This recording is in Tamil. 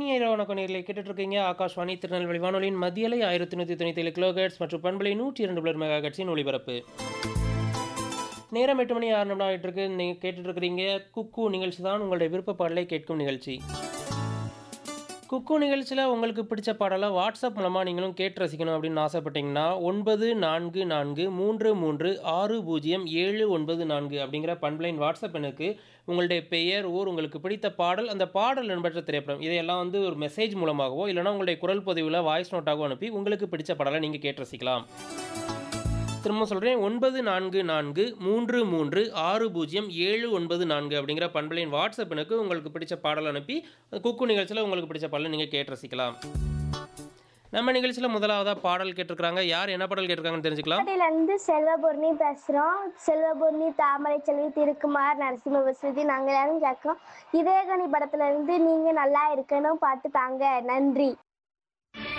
இனிய இரவு வணக்கம் நேர்களை கேட்டுட்டு இருக்கீங்க ஆகாஷ்வாணி திருநெல்வேலி வானொலியின் மத்தியலை ஆயிரத்தி நூற்றி தொண்ணூற்றி ஏழு கிலோஹெட்ஸ் மற்றும் பண்பலை நூற்றி இரண்டு பிளர் மெகா ஹெர்ட்ஸின் ஒளிபரப்பு நேரம் எட்டு மணி ஆறு நிமிடம் ஆகிட்டு இருக்கு நீங்கள் கேட்டுட்டு இருக்கிறீங்க குக்கு நிகழ்ச்சி தான் உங்களுடைய விருப்ப பாடலை கேட்கும் நிகழ்ச்சி குக்கு நிகழ்ச்சியில் உங்களுக்கு பிடிச்ச பாடலை வாட்ஸ்அப் மூலமாக நீங்களும் கேட்டு ரசிக்கணும் அப்படின்னு ஆசைப்பட்டீங்கன்னா ஒன்பது நான்கு நான்கு மூன்று மூன்று ஆறு பூஜ்ஜியம் ஏழு ஒன்பது நான்கு அப்படிங்கிற பண்பலைன் வாட்ஸ்அப் எனக்கு உங்களுடைய பெயர் ஊர் உங்களுக்கு பிடித்த பாடல் அந்த பாடல் இடம்பெற்ற திரைப்படம் இதையெல்லாம் வந்து ஒரு மெசேஜ் மூலமாகவோ இல்லைனா உங்களுடைய குரல் பதிவில் வாய்ஸ் நோட்டாகவோ அனுப்பி உங்களுக்கு பிடிச்ச பாடலை நீங்கள் கேட்டு ரசிக்கலாம் திரும்ப சொல்கிறேன் ஒன்பது நான்கு நான்கு மூன்று மூன்று ஆறு பூஜ்ஜியம் ஏழு ஒன்பது நான்கு அப்படிங்கிற பண்பலையின் வாட்ஸ்அப் எனக்கு உங்களுக்கு பிடிச்ச பாடல் அனுப்பி குக்கு நிகழ்ச்சியில் உங்களுக்கு பிடிச்ச பாடலை நீங்கள் கேட்டு ரசிக்கலாம் நம்ம நிகழ்ச்சியில் முதலாவதாக பாடல் கேட்டிருக்காங்க யார் என்ன பாடல் கேட்டிருக்காங்கன்னு தெரிஞ்சுக்கலாம் பாட்டில இருந்து செல்வபூர்ணி பேசுறோம் செல்வபூர்ணி தாமரை செல்வி திருக்குமார் நரசிம்ம வசதி நாங்க எல்லாரும் கேட்கிறோம் இதயகனி படத்துல இருந்து நீங்க நல்லா இருக்கணும் பாட்டு தாங்க நன்றி